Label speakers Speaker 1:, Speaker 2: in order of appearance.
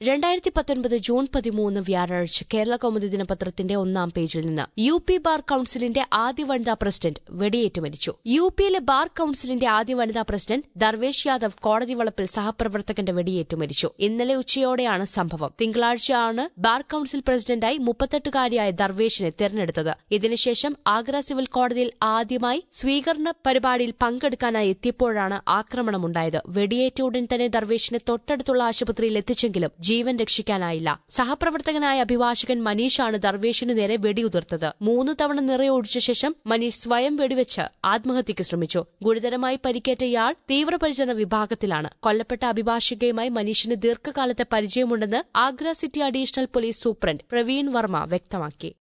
Speaker 1: രണ്ടായിരത്തി പത്തൊൻപത് ജൂൺ പതിമൂന്ന് വ്യാഴാഴ്ച കേരള കൗമുദി ദിനപത്രത്തിന്റെ ഒന്നാം പേജിൽ നിന്ന് യു പി ബാർ കൌൺസിലിന്റെ ആദ്യ വനിതാ പ്രസിഡന്റ് വെടിയേറ്റ് മരിച്ചു യു പിയിലെ ബാർ കൌൺസിലിന്റെ ആദ്യ വനിതാ പ്രസിഡന്റ് ദർവേഷ് യാദവ് കോടതി വളപ്പിൽ സഹപ്രവർത്തകന്റെ വെടിയേറ്റ് മരിച്ചു ഇന്നലെ ഉച്ചയോടെയാണ് സംഭവം തിങ്കളാഴ്ചയാണ് ബാർ കൌൺസിൽ പ്രസിഡന്റായി മുപ്പത്തെട്ടുകാരിയായ ദർവേഷിനെ തെരഞ്ഞെടുത്തത് ഇതിനുശേഷം ആഗ്ര സിവിൽ കോടതിയിൽ ആദ്യമായി സ്വീകരണ പരിപാടിയിൽ പങ്കെടുക്കാനായി എത്തിയപ്പോഴാണ് ആക്രമണമുണ്ടായത് വെടിയേറ്റ ഉടൻ തന്നെ ദർവേഷിനെ തൊട്ടടുത്തുള്ള ആശുപത്രിയിൽ എത്തിച്ചെങ്കിലും ജീവൻ രക്ഷിക്കാനായില്ല സഹപ്രവർത്തകനായ അഭിഭാഷകൻ മനീഷാണ് ദർവേഷിനു നേരെ വെടിയുതിർത്തത് മൂന്ന് തവണ നിറയൊഴിച്ച ശേഷം മനീഷ് സ്വയം വെടിവെച്ച് ആത്മഹത്യയ്ക്ക് ശ്രമിച്ചു ഗുരുതരമായി പരിക്കേറ്റ ഇയാൾ തീവ്രപരിചരണ വിഭാഗത്തിലാണ് കൊല്ലപ്പെട്ട അഭിഭാഷികയുമായി മനീഷിന് ദീർഘകാലത്തെ പരിചയമുണ്ടെന്ന് Agra city additional police superintendent Praveen Varma വ്യക്തമാക്കി